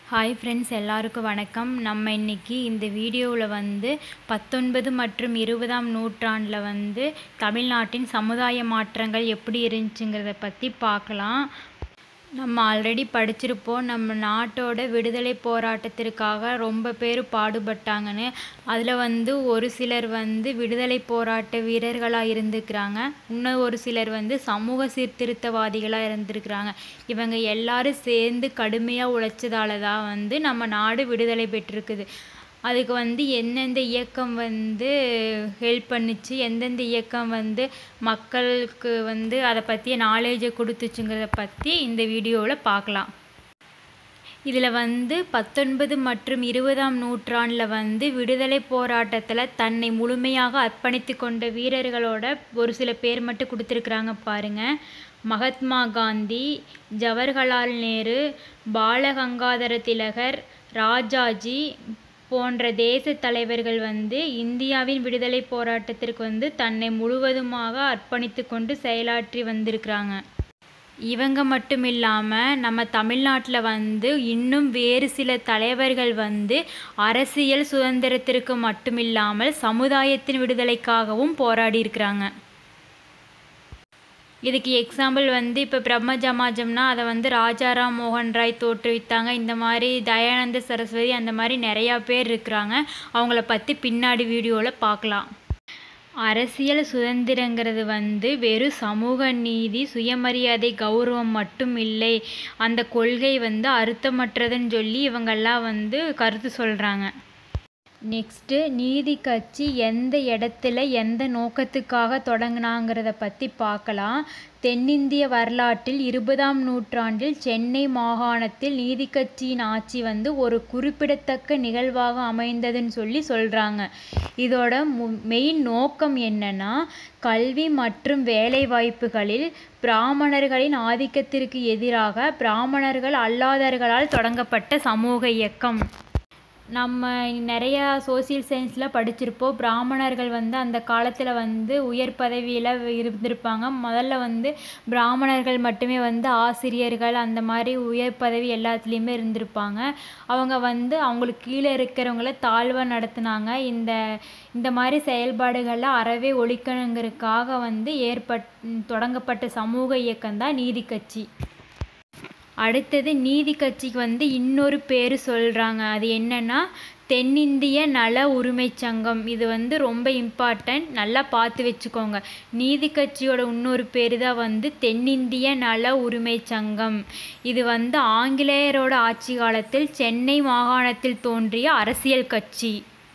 hi friends எல்லாருக்கும் வணக்கம் நம்ம இன்னைக்கு இந்த வீடியோவில் வந்து பத்தொன்பது மற்றும் இருபதாம் நூற்றாண்டில் வந்து தமிழ்நாட்டின் சமுதாய மாற்றங்கள் எப்படி இருந்துச்சுங்கிறத பற்றி பார்க்கலாம் நம்ம ஆல்ரெடி படிச்சிருப்போம் நம்ம நாட்டோட விடுதலை போராட்டத்திற்காக ரொம்ப பேர் பாடுபட்டாங்கன்னு அதில் வந்து ஒரு சிலர் வந்து விடுதலை போராட்ட வீரர்களாக இருந்துக்கிறாங்க இன்னும் ஒரு சிலர் வந்து சமூக சீர்திருத்தவாதிகளாக இருந்திருக்கிறாங்க இவங்க எல்லாரும் சேர்ந்து கடுமையாக உழைச்சதால தான் வந்து நம்ம நாடு விடுதலை பெற்றிருக்குது அதுக்கு வந்து எந்தெந்த இயக்கம் வந்து ஹெல்ப் பண்ணுச்சு எந்தெந்த இயக்கம் வந்து மக்களுக்கு வந்து அதை பற்றிய நாலேஜை கொடுத்துச்சுங்கிறத பற்றி இந்த வீடியோவில் பார்க்கலாம் இதில் வந்து பத்தொன்பது மற்றும் இருபதாம் நூற்றாண்டில் வந்து விடுதலை போராட்டத்தில் தன்னை முழுமையாக அர்ப்பணித்து கொண்ட வீரர்களோட ஒரு சில பேர் மட்டும் கொடுத்துருக்குறாங்க பாருங்கள் மகாத்மா காந்தி ஜவஹர்லால் நேரு பாலகங்காதர திலகர் ராஜாஜி போன்ற தேச தலைவர்கள் வந்து இந்தியாவின் விடுதலை போராட்டத்திற்கு வந்து தன்னை முழுவதுமாக அர்ப்பணித்து கொண்டு செயலாற்றி வந்திருக்கிறாங்க இவங்க மட்டும் இல்லாமல் நம்ம தமிழ்நாட்டில் வந்து இன்னும் வேறு சில தலைவர்கள் வந்து அரசியல் சுதந்திரத்திற்கு மட்டும் இல்லாமல் சமுதாயத்தின் விடுதலைக்காகவும் போராடி இருக்கிறாங்க இதுக்கு எக்ஸாம்பிள் வந்து இப்போ பிரம்ம ஜமாஜம்னா அதை வந்து ராஜாராம் மோகன் ராய் தோற்றுவித்தாங்க இந்த மாதிரி தயானந்த சரஸ்வதி அந்த மாதிரி நிறையா பேர் இருக்கிறாங்க அவங்கள பற்றி பின்னாடி வீடியோவில் பார்க்கலாம் அரசியல் சுதந்திரங்கிறது வந்து வெறும் சமூக நீதி சுயமரியாதை கௌரவம் மட்டும் இல்லை அந்த கொள்கை வந்து அர்த்தமற்றதுன்னு சொல்லி இவங்கெல்லாம் வந்து கருத்து சொல்கிறாங்க நெக்ஸ்ட்டு நீதி கட்சி எந்த இடத்துல எந்த நோக்கத்துக்காக தொடங்கினாங்கிறத பற்றி பார்க்கலாம் தென்னிந்திய வரலாற்றில் இருபதாம் நூற்றாண்டில் சென்னை மாகாணத்தில் நீதி கட்சியின் ஆட்சி வந்து ஒரு குறிப்பிடத்தக்க நிகழ்வாக அமைந்ததுன்னு சொல்லி சொல்கிறாங்க இதோட மெயின் நோக்கம் என்னன்னா கல்வி மற்றும் வேலை வாய்ப்புகளில் பிராமணர்களின் ஆதிக்கத்திற்கு எதிராக பிராமணர்கள் அல்லாதவர்களால் தொடங்கப்பட்ட சமூக இயக்கம் நம்ம நிறையா சோசியல் சயின்ஸில் படிச்சிருப்போம் பிராமணர்கள் வந்து அந்த காலத்தில் வந்து உயர் பதவியில் இருந்திருப்பாங்க முதல்ல வந்து பிராமணர்கள் மட்டுமே வந்து ஆசிரியர்கள் அந்த மாதிரி உயர் பதவி எல்லாத்துலேயுமே இருந்திருப்பாங்க அவங்க வந்து அவங்களுக்கு கீழே இருக்கிறவங்கள தாழ்வாக நடத்துனாங்க இந்த இந்த மாதிரி செயல்பாடுகளில் அறவே ஒழிக்கணுங்கிறதுக்காக வந்து ஏற்பட் தொடங்கப்பட்ட சமூக இயக்கம் தான் நீதி கட்சி அடுத்தது நீதி கட்சிக்கு வந்து இன்னொரு பேர் சொல்கிறாங்க அது என்னன்னா தென்னிந்திய நல உரிமை சங்கம் இது வந்து ரொம்ப இம்பார்ட்டன்ட் நல்லா பார்த்து வச்சுக்கோங்க நீதி கட்சியோட இன்னொரு பேர் தான் வந்து தென்னிந்திய நல உரிமை சங்கம் இது வந்து ஆங்கிலேயரோட ஆட்சி காலத்தில் சென்னை மாகாணத்தில் தோன்றிய அரசியல் கட்சி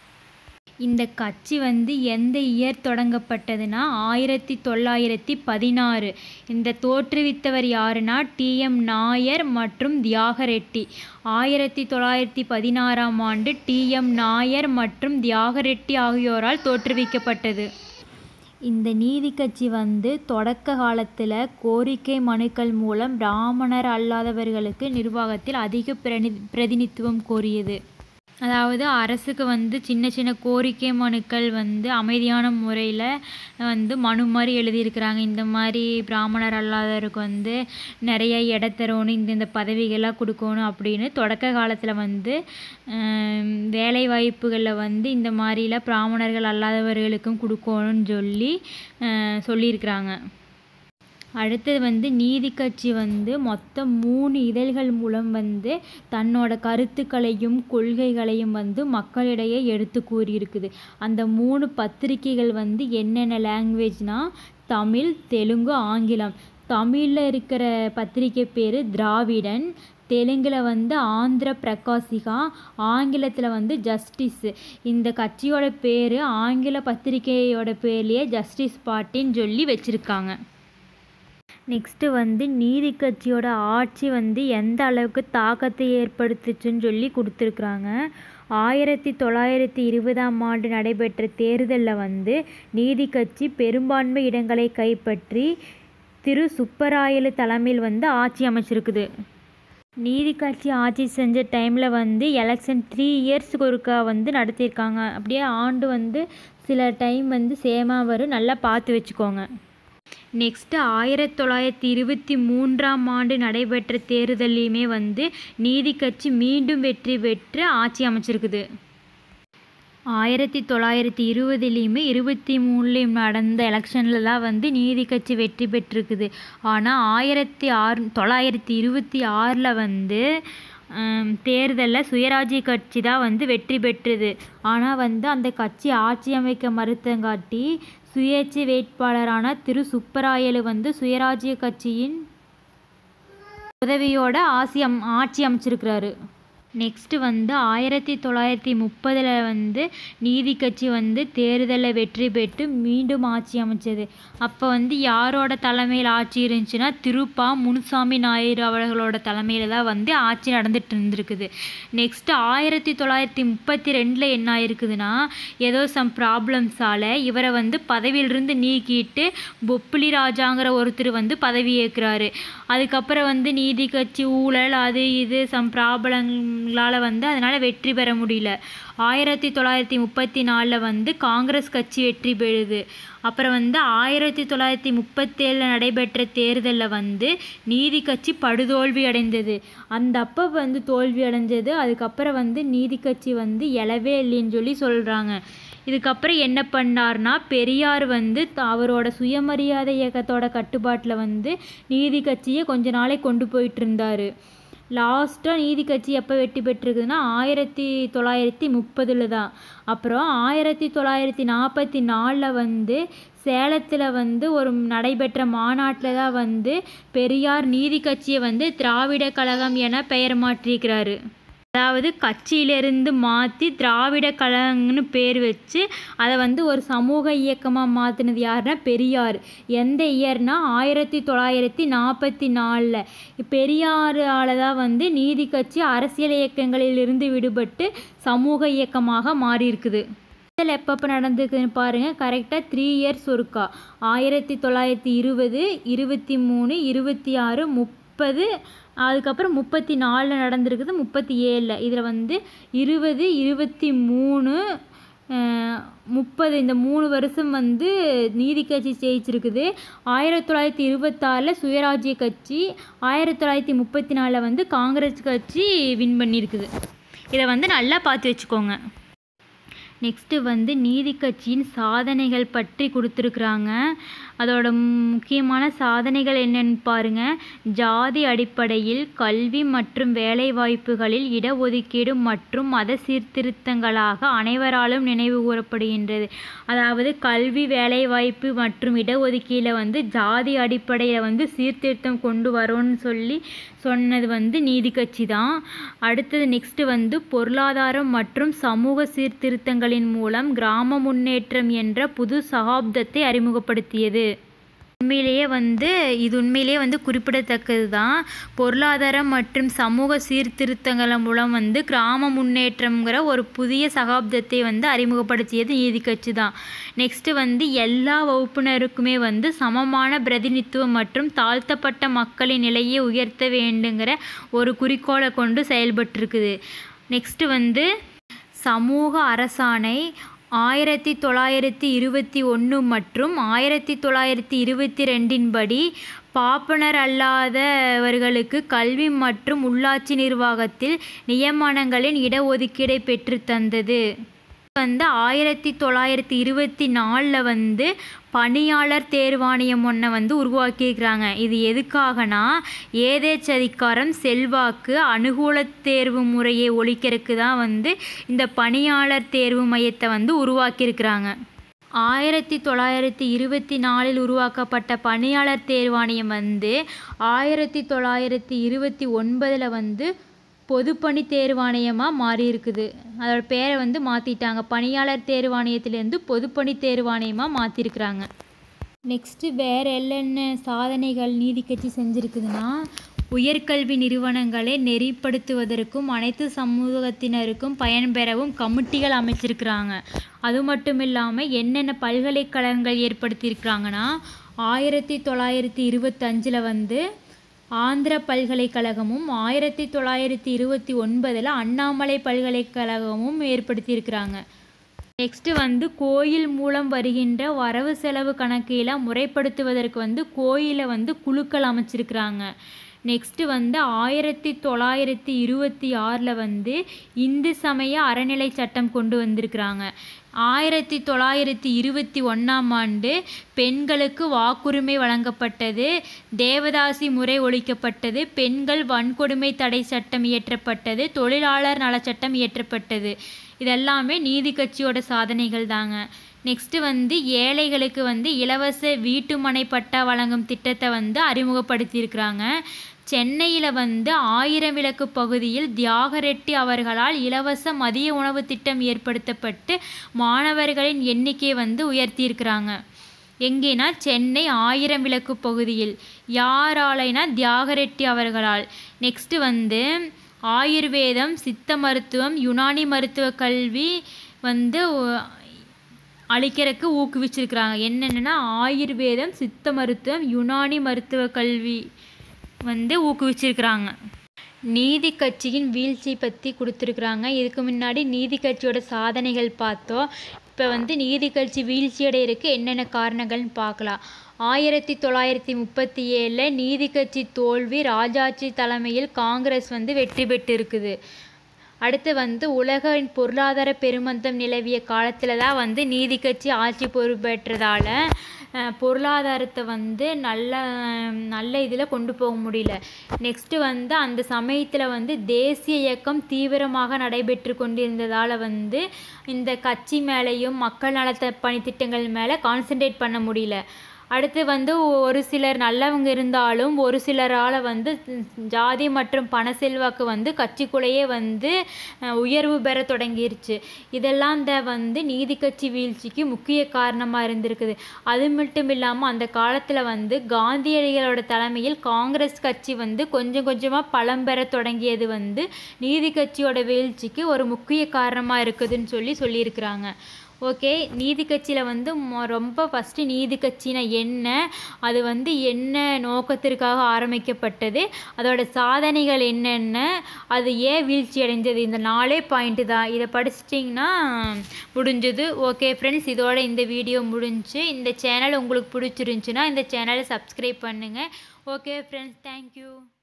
இந்த கட்சி வந்து எந்த இயர் தொடங்கப்பட்டதுன்னா ஆயிரத்தி தொள்ளாயிரத்தி பதினாறு இந்த தோற்றுவித்தவர் யாருன்னா டிஎம் நாயர் மற்றும் தியாக ரெட்டி ஆயிரத்தி தொள்ளாயிரத்தி பதினாறாம் ஆண்டு டிஎம் நாயர் மற்றும் தியாக ரெட்டி ஆகியோரால் தோற்றுவிக்கப்பட்டது இந்த நீதி கட்சி வந்து தொடக்க காலத்தில் கோரிக்கை மனுக்கள் மூலம் பிராமணர் அல்லாதவர்களுக்கு நிர்வாகத்தில் அதிக பிரதி பிரதிநிதித்துவம் கோரியது அதாவது அரசுக்கு வந்து சின்ன சின்ன கோரிக்கை மனுக்கள் வந்து அமைதியான முறையில் வந்து மனு மாதிரி எழுதியிருக்கிறாங்க இந்த மாதிரி பிராமணர் அல்லாதவருக்கு வந்து நிறைய இட தரணும் இந்த இந்த பதவிகள்லாம் கொடுக்கணும் அப்படின்னு தொடக்க காலத்தில் வந்து வேலை வாய்ப்புகளில் வந்து இந்த மாதிரிலாம் பிராமணர்கள் அல்லாதவர்களுக்கும் கொடுக்கணும்னு சொல்லி சொல்லியிருக்கிறாங்க அடுத்தது வந்து நீதி கட்சி வந்து மொத்தம் மூணு இதழ்கள் மூலம் வந்து தன்னோட கருத்துக்களையும் கொள்கைகளையும் வந்து மக்களிடையே எடுத்து கூறியிருக்குது அந்த மூணு பத்திரிகைகள் வந்து என்னென்ன லாங்குவேஜ்னால் தமிழ் தெலுங்கு ஆங்கிலம் தமிழில் இருக்கிற பத்திரிகை பேர் திராவிடன் தெலுங்கில் வந்து ஆந்திர பிரகாசிகா ஆங்கிலத்தில் வந்து ஜஸ்டிஸ் இந்த கட்சியோட பேர் ஆங்கில பத்திரிகையோட பேர்லேயே ஜஸ்டிஸ் பார்ட்டின்னு சொல்லி வச்சுருக்காங்க நெக்ஸ்ட்டு வந்து நீதி கட்சியோட ஆட்சி வந்து எந்த அளவுக்கு தாக்கத்தை ஏற்படுத்துச்சுன்னு சொல்லி கொடுத்துருக்குறாங்க ஆயிரத்தி தொள்ளாயிரத்தி இருபதாம் ஆண்டு நடைபெற்ற தேர்தலில் வந்து நீதி கட்சி பெரும்பான்மை இடங்களை கைப்பற்றி திரு சுப்பராயலு தலைமையில் வந்து ஆட்சி அமைச்சிருக்குது நீதி கட்சி ஆட்சி செஞ்ச டைமில் வந்து எலெக்ஷன் த்ரீ இயர்ஸுக்கு ஒருக்கா வந்து நடத்தியிருக்காங்க அப்படியே ஆண்டு வந்து சில டைம் வந்து சேமாக வரும் நல்லா பார்த்து வச்சுக்கோங்க நெக்ஸ்ட்டு ஆயிரத்தி தொள்ளாயிரத்தி இருபத்தி மூன்றாம் ஆண்டு நடைபெற்ற தேர்தலையுமே வந்து நீதி கட்சி மீண்டும் வெற்றி பெற்று ஆட்சி அமைச்சிருக்குது ஆயிரத்தி தொள்ளாயிரத்தி இருபதுலேயுமே இருபத்தி மூணுலேயும் நடந்த எலெக்ஷனில் தான் வந்து நீதி கட்சி வெற்றி பெற்றிருக்குது ஆனால் ஆயிரத்தி ஆறு தொள்ளாயிரத்தி இருபத்தி ஆறில் வந்து தேர்தலில் சுயராஜ்ய கட்சி தான் வந்து வெற்றி பெற்றது ஆனால் வந்து அந்த கட்சி ஆட்சி அமைக்க மறுத்தங்காட்டி சுயேட்சை வேட்பாளரான திரு சுப்பராயலு வந்து சுயராஜ்ய கட்சியின் உதவியோட ஆசி அம் ஆட்சி அமைச்சிருக்கிறாரு நெக்ஸ்ட்டு வந்து ஆயிரத்தி தொள்ளாயிரத்தி முப்பதில் வந்து நீதி கட்சி வந்து தேர்தலில் வெற்றி பெற்று மீண்டும் ஆட்சி அமைச்சது அப்போ வந்து யாரோட தலைமையில் ஆட்சி இருந்துச்சுன்னா திருப்பா முனுசாமி நாயுடு அவர்களோட தலைமையில் தான் வந்து ஆட்சி நடந்துட்டு இருந்திருக்குது நெக்ஸ்ட்டு ஆயிரத்தி தொள்ளாயிரத்தி முப்பத்தி ரெண்டில் என்ன ஆயிருக்குதுன்னா ஏதோ சம் ப்ராப்ளம்ஸால் இவரை வந்து பதவியிலிருந்து நீக்கிட்டு பொப்புளி ராஜாங்கிற ஒருத்தர் வந்து பதவி ஏற்கிறாரு அதுக்கப்புறம் வந்து நீதி கட்சி ஊழல் அது இது சம் ப்ராப்ளங்களால் வந்து அதனால் வெற்றி பெற முடியல ஆயிரத்தி தொள்ளாயிரத்தி முப்பத்தி நாலில் வந்து காங்கிரஸ் கட்சி வெற்றி பெறுது அப்புறம் வந்து ஆயிரத்தி தொள்ளாயிரத்தி முப்பத்தேழில் நடைபெற்ற தேர்தலில் வந்து நீதி கட்சி படுதோல்வி அடைந்தது அந்த அப்போ வந்து தோல்வி அடைஞ்சது அதுக்கப்புறம் வந்து நீதி கட்சி வந்து எழவே இல்லைன்னு சொல்லி சொல்கிறாங்க இதுக்கப்புறம் என்ன பண்ணார்னா பெரியார் வந்து த- அவரோட சுயமரியாதை இயக்கத்தோட கட்டுப்பாட்டில் வந்து நீதி கட்சியை கொஞ்ச நாளை கொண்டு போயிட்டு இருந்தார் லாஸ்ட்டாக நீதி கட்சி எப்போ வெற்றி பெற்றிருக்குதுன்னா ஆயிரத்தி தொள்ளாயிரத்தி முப்பதில் தான் அப்புறம் ஆயிரத்தி தொள்ளாயிரத்தி நாற்பத்தி நாலில் வந்து சேலத்தில் வந்து ஒரு நடைபெற்ற மாநாட்டில் தான் வந்து பெரியார் நீதி கட்சியை வந்து திராவிட கழகம் என பெயர் மாற்றியிருக்கிறாரு அதாவது கட்சியிலிருந்து மாற்றி திராவிட கழகம்னு பேர் வச்சு அதை வந்து ஒரு சமூக இயக்கமாக மாற்றினது யாருன்னா பெரியார் எந்த இயர்னா ஆயிரத்தி தொள்ளாயிரத்தி நாற்பத்தி நாலில் பெரியாரால் தான் வந்து நீதி கட்சி அரசியல் இயக்கங்களிலிருந்து விடுபட்டு சமூக இயக்கமாக மாறியிருக்குது தேர்தல் எப்பப்போ நடந்திருக்குதுன்னு பாருங்கள் கரெக்டாக த்ரீ இயர்ஸ் ஒருக்கா ஆயிரத்தி தொள்ளாயிரத்தி இருபது இருபத்தி மூணு இருபத்தி ஆறு முப்பது அதுக்கப்புறம் முப்பத்தி நாலில் நடந்திருக்குது முப்பத்தி ஏழில் இதில் வந்து இருபது இருபத்தி மூணு முப்பது இந்த மூணு வருஷம் வந்து நீதி கட்சி ஜெயிச்சிருக்குது ஆயிரத்தி தொள்ளாயிரத்தி இருபத்தாறில் சுயராஜ்ய கட்சி ஆயிரத்தி தொள்ளாயிரத்தி முப்பத்தி நாலில் வந்து காங்கிரஸ் கட்சி வின் பண்ணியிருக்குது இதை வந்து நல்லா பார்த்து வச்சுக்கோங்க நெக்ஸ்ட்டு வந்து நீதி கட்சியின் சாதனைகள் பற்றி கொடுத்துருக்குறாங்க அதோட முக்கியமான சாதனைகள் என்னன்னு பாருங்க ஜாதி அடிப்படையில் கல்வி மற்றும் வேலைவாய்ப்புகளில் இடஒதுக்கீடு மற்றும் மத சீர்திருத்தங்களாக அனைவராலும் நினைவு கூறப்படுகின்றது அதாவது கல்வி வேலைவாய்ப்பு மற்றும் இடஒதுக்கீடில் வந்து ஜாதி அடிப்படையில் வந்து சீர்திருத்தம் கொண்டு வரோன்னு சொல்லி சொன்னது வந்து நீதி கட்சி தான் அடுத்தது நெக்ஸ்ட்டு வந்து பொருளாதாரம் மற்றும் சமூக சீர்திருத்தங்களின் மூலம் கிராம முன்னேற்றம் என்ற புது சகாப்தத்தை அறிமுகப்படுத்தியது உண்மையிலேயே வந்து இது உண்மையிலேயே வந்து குறிப்பிடத்தக்கது தான் பொருளாதாரம் மற்றும் சமூக சீர்திருத்தங்கள் மூலம் வந்து கிராம முன்னேற்றம்ங்கிற ஒரு புதிய சகாப்தத்தை வந்து அறிமுகப்படுத்தியது நீதி கட்சி தான் நெக்ஸ்ட்டு வந்து எல்லா வகுப்பினருக்குமே வந்து சமமான பிரதிநிதித்துவம் மற்றும் தாழ்த்தப்பட்ட மக்களின் நிலையை உயர்த்த வேண்டுங்கிற ஒரு குறிக்கோளை கொண்டு செயல்பட்டிருக்குது நெக்ஸ்ட்டு வந்து சமூக அரசாணை ஆயிரத்தி தொள்ளாயிரத்தி இருபத்தி ஒன்று மற்றும் ஆயிரத்தி தொள்ளாயிரத்தி இருபத்தி ரெண்டின் படி பாப்பனர் அல்லாதவர்களுக்கு கல்வி மற்றும் உள்ளாட்சி நிர்வாகத்தில் நியமனங்களின் இடஒதுக்கீடை பெற்றுத் தந்தது வந்து ஆயிரத்தி தொள்ளாயிரத்தி இருபத்தி நாலில் வந்து பணியாளர் தேர்வாணையம் ஒன்றை வந்து உருவாக்கியிருக்கிறாங்க இது எதுக்காகனா ஏதேச்சதிகாரம் செல்வாக்கு அனுகூல தேர்வு முறையை ஒழிக்கிறதுக்கு தான் வந்து இந்த பணியாளர் தேர்வு மையத்தை வந்து உருவாக்கியிருக்கிறாங்க ஆயிரத்தி தொள்ளாயிரத்தி இருபத்தி நாலில் உருவாக்கப்பட்ட பணியாளர் தேர்வாணையம் வந்து ஆயிரத்தி தொள்ளாயிரத்தி இருபத்தி ஒன்பதில் வந்து பொதுப்பணி தேர்வாணையமாக மாறி இருக்குது அதோட பேரை வந்து மாற்றிட்டாங்க பணியாளர் தேர்வாணையத்திலேருந்து பொதுப்பணி தேர்வாணையமாக மாற்றிருக்கிறாங்க நெக்ஸ்ட்டு வேறு என்னென்ன சாதனைகள் நீதி கட்சி செஞ்சுருக்குதுன்னா உயர்கல்வி நிறுவனங்களை நெறிப்படுத்துவதற்கும் அனைத்து சமூகத்தினருக்கும் பயன்பெறவும் கமிட்டிகள் அமைச்சிருக்கிறாங்க அது மட்டும் இல்லாமல் என்னென்ன பல்கலைக்கழகங்கள் ஏற்படுத்தியிருக்கிறாங்கன்னா ஆயிரத்தி தொள்ளாயிரத்தி இருபத்தஞ்சில் வந்து ஆந்திர பல்கலைக்கழகமும் ஆயிரத்தி தொள்ளாயிரத்தி இருபத்தி ஒன்பதில் அண்ணாமலை பல்கலைக்கழகமும் ஏற்படுத்தியிருக்கிறாங்க நெக்ஸ்ட்டு வந்து கோயில் மூலம் வருகின்ற வரவு செலவு கணக்கையெல்லாம் முறைப்படுத்துவதற்கு வந்து கோயிலை வந்து குழுக்கள் அமைச்சிருக்கிறாங்க நெக்ஸ்ட்டு வந்து ஆயிரத்தி தொள்ளாயிரத்தி இருபத்தி ஆறில் வந்து இந்து சமய அறநிலை சட்டம் கொண்டு வந்திருக்கிறாங்க ஆயிரத்தி தொள்ளாயிரத்தி இருபத்தி ஒன்றாம் ஆண்டு பெண்களுக்கு வாக்குரிமை வழங்கப்பட்டது தேவதாசி முறை ஒழிக்கப்பட்டது பெண்கள் வன்கொடுமை தடை சட்டம் இயற்றப்பட்டது தொழிலாளர் நலச்சட்டம் இயற்றப்பட்டது இதெல்லாமே நீதி கட்சியோட சாதனைகள் தாங்க நெக்ஸ்ட்டு வந்து ஏழைகளுக்கு வந்து இலவச வீட்டுமனை பட்டா வழங்கும் திட்டத்தை வந்து அறிமுகப்படுத்தியிருக்கிறாங்க சென்னையில் வந்து ஆயிரம் விளக்கு பகுதியில் தியாகரெட்டி அவர்களால் இலவச மதிய உணவு திட்டம் ஏற்படுத்தப்பட்டு மாணவர்களின் எண்ணிக்கையை வந்து உயர்த்தியிருக்கிறாங்க எங்கேனா சென்னை ஆயிரம் விளக்கு பகுதியில் யாராலைனா தியாகரெட்டி அவர்களால் நெக்ஸ்ட்டு வந்து ஆயுர்வேதம் சித்த மருத்துவம் யுனானி மருத்துவ கல்வி வந்து அளிக்கிறதுக்கு ஊக்குவிச்சிருக்கிறாங்க என்னென்னா ஆயுர்வேதம் சித்த மருத்துவம் யுனானி மருத்துவ கல்வி வந்து ஊக்குவிச்சிருக்கிறாங்க நீதி கட்சியின் வீழ்ச்சி பற்றி கொடுத்துருக்குறாங்க இதுக்கு முன்னாடி நீதி கட்சியோட சாதனைகள் பார்த்தோம் இப்போ வந்து நீதி கட்சி வீழ்ச்சியடைகிறதுக்கு என்னென்ன காரணங்கள்னு பார்க்கலாம் ஆயிரத்தி தொள்ளாயிரத்தி முப்பத்தி ஏழில் நீதி கட்சி தோல்வி ராஜாஜி தலைமையில் காங்கிரஸ் வந்து வெற்றி பெற்று இருக்குது அடுத்து வந்து உலக பொருளாதார பெருமந்தம் நிலவிய காலத்தில் தான் வந்து நீதி கட்சி ஆட்சி பொறுப்பேற்றதால பொருளாதாரத்தை வந்து நல்ல நல்ல இதில் கொண்டு போக முடியல நெக்ஸ்ட்டு வந்து அந்த சமயத்தில் வந்து தேசிய இயக்கம் தீவிரமாக நடைபெற்று கொண்டிருந்ததால் வந்து இந்த கட்சி மேலேயும் மக்கள் நலத்த பணித்திட்டங்கள் மேலே கான்சென்ட்ரேட் பண்ண முடியல அடுத்து வந்து ஒரு சிலர் நல்லவங்க இருந்தாலும் ஒரு சிலரால் வந்து ஜாதி மற்றும் பண செல்வாக்கு வந்து கட்சிக்குள்ளேயே வந்து உயர்வு பெற தொடங்கிருச்சு இதெல்லாம் இந்த வந்து நீதி கட்சி வீழ்ச்சிக்கு முக்கிய காரணமாக இருந்திருக்குது அது மட்டும் இல்லாமல் அந்த காலத்தில் வந்து காந்தியடிகளோட தலைமையில் காங்கிரஸ் கட்சி வந்து கொஞ்சம் கொஞ்சமாக பலம் பெற தொடங்கியது வந்து நீதி கட்சியோட வீழ்ச்சிக்கு ஒரு முக்கிய காரணமாக இருக்குதுன்னு சொல்லி சொல்லியிருக்கிறாங்க ஓகே நீதி கட்சியில் வந்து ரொம்ப ஃபஸ்ட்டு நீதி கட்சினா என்ன அது வந்து என்ன நோக்கத்திற்காக ஆரம்பிக்கப்பட்டது அதோட சாதனைகள் என்னென்ன அது ஏன் வீழ்ச்சி அடைஞ்சது இந்த நாலே பாயிண்ட்டு தான் இதை படிச்சிட்டிங்கன்னா முடிஞ்சது ஓகே ஃப்ரெண்ட்ஸ் இதோட இந்த வீடியோ முடிஞ்சு இந்த சேனல் உங்களுக்கு பிடிச்சிருந்துச்சுன்னா இந்த சேனலை சப்ஸ்கிரைப் பண்ணுங்கள் ஓகே ஃப்ரெண்ட்ஸ் தேங்க்யூ